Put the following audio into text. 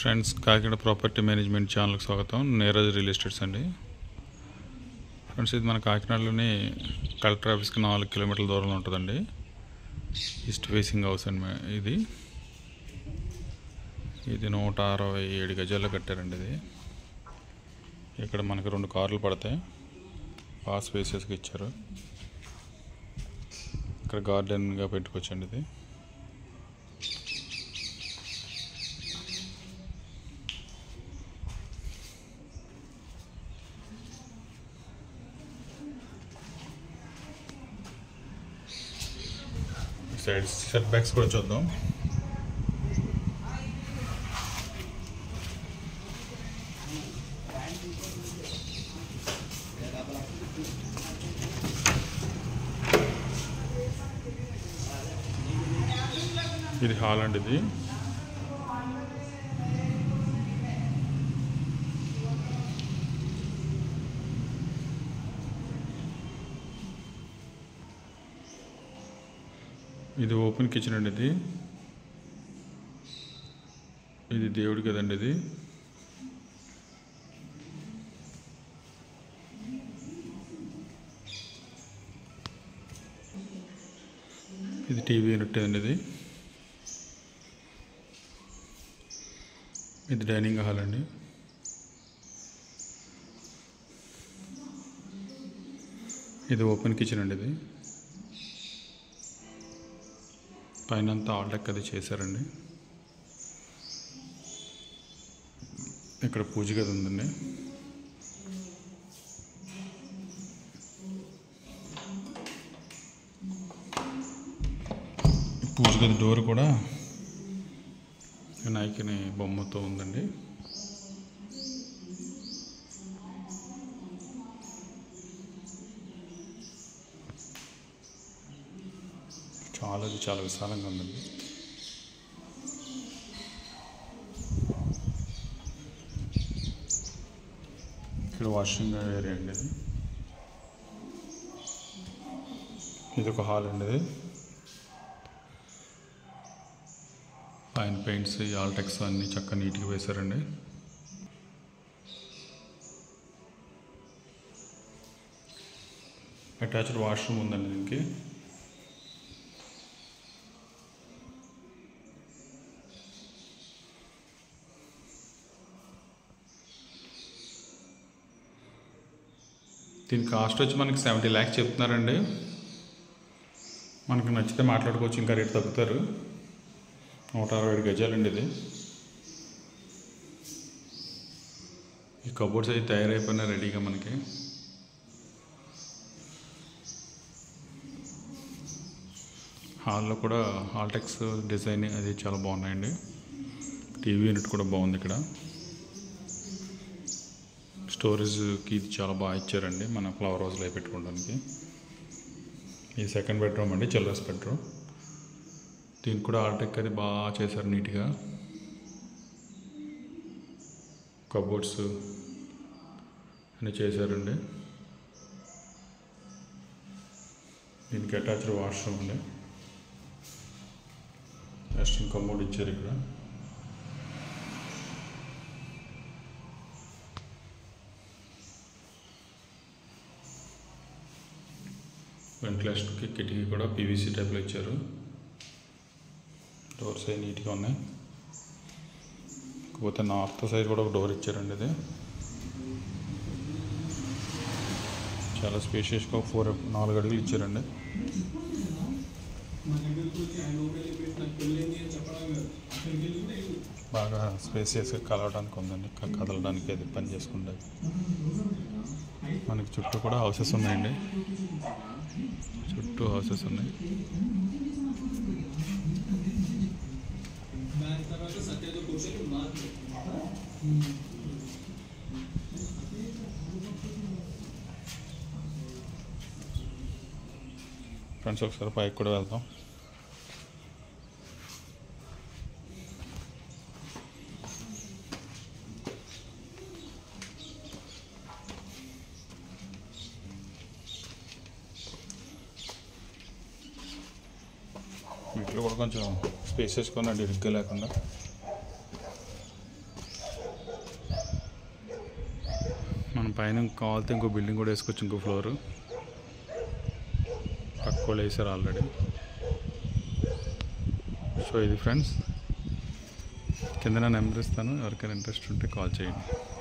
friends Kakinada property management ఛానల్కి స్వాగతం Neeraj real estates అండి ఫ్రెండ్స్ ఇది మన కాకినాడలోని కలెక్టర్ ఆఫీస్కి నాలుగు కిలోమీటర్ల దూరంలో ఉంటుందండి ఈస్ట్ ఫేసింగ్ హౌస్ అండి మే- ఇది ఇది నూట అరవై ఏడు గజాల్లో కట్టారండి ఇది ఇక్కడ మనకి రెండు కార్లు పడతాయి పాస్ స్పేసెస్కి ఇచ్చారు ఇక్కడ గార్డెన్గా పెట్టుకోవచ్చండి ఇది సైడ్ సెట్ బ్యాక్స్ కూడా చూద్దాం ఇది హాల్ అండి ఇది ఇది ఓపెన్ కిచెన్ అండి ఇది ఇది దేవుడి కదండి ఇది ఇది టీవీ యూనిట్ అండి ఇది ఇది డైనింగ్ హాల్ అండి ఇది ఓపెన్ కిచెన్ అండి ఇది పైన అంతా ఆల్డెక్ అది చేశారండి ఇక్కడ పూజ గది ఉందండి ఈ పూజ గది డోర్ కూడా వినాయకుని బొమ్మతో ఉందండి చాలా అది చాలా విశాలంగా ఉందండి ఇక్కడ వాషింగ్ ఏరియా అండి ఇది ఇది ఒక హాల్ అండి ఇది పైన పెయింట్స్ ఆల్టెక్స్ అన్ని చక్కగా నీట్గా వేశారండి అటాచ్డ్ వాష్రూమ్ ఉందండి దీనికి దీని కాస్ట్ వచ్చి మనకి సెవెంటీ ల్యాక్స్ చెప్తున్నారండి మనకి నచ్చితే మాట్లాడుకోవచ్చు ఇంకా రేట్ తగ్గుతారు నూట అరవై ఏడు గజాలండి ఇది ఈ కబోర్డ్స్ అయితే తయారైపోయినాయి రెడీగా మనకి హాల్లో కూడా హాల్టెక్స్ డిజైన్ అది చాలా బాగున్నాయండి టీవీ యూనిట్ కూడా బాగుంది ఇక్కడ స్టోరేజ్కి ఇది చాలా బాగా ఇచ్చారండి మన ఫ్లవర్ హౌస్లో పెట్టుకోవడానికి ఇది సెకండ్ బెడ్రూమ్ అండి చిల్డ్రన్స్ బెడ్రూమ్ దీనికి కూడా ఆర్టెక్ అది బాగా చేశారు నీట్గా కబోర్డ్స్ అన్నీ చేశారండి దీనికి అటాచ్డ్ వాష్రూమ్ అండి వెస్ట్రన్ కమోడ్ ఇచ్చారు ఇక్కడ వెంటిలేషన్కి కిటికీ కూడా పీవీసీ టైప్లో ఇచ్చారు డోర్స్ అవి నీట్గా ఉన్నాయి కాకపోతే నార్త్ సైడ్ కూడా ఒక డోర్ ఇచ్చారండి ఇది చాలా స్పేషియస్గా ఒక ఫోర్ నాలుగు అడుగులు ఇచ్చారండి బాగా స్పేసియస్గా కలవడానికి ఉందండి క- కదలడానికి అది పని చేసుకుంటే మనకి చుట్టూ కూడా హౌసెస్ ఉన్నాయండి చుట్టూ హౌసెస్ ఉన్నాయి ఫ్రెండ్స్ ఒకసారి పైకి కూడా వెళ్దాం వీటిలో కూడా కొంచెం స్పేసెస్ కొనండి ఇరుగ్గా లేకుండా మనం పైన కావాలితే ఇంకో బిల్డింగ్ కూడా వేసుకోవచ్చు ఇంకో ఫ్లోర్ పక్క వాళ్ళు వేసారు ఆల్రెడీ సో ఇది ఫ్రెండ్స్ కింద నా నెంబర్ ఇస్తాను ఎవరికైనా ఇంట్రెస్ట్ ఉంటే కాల్ చేయండి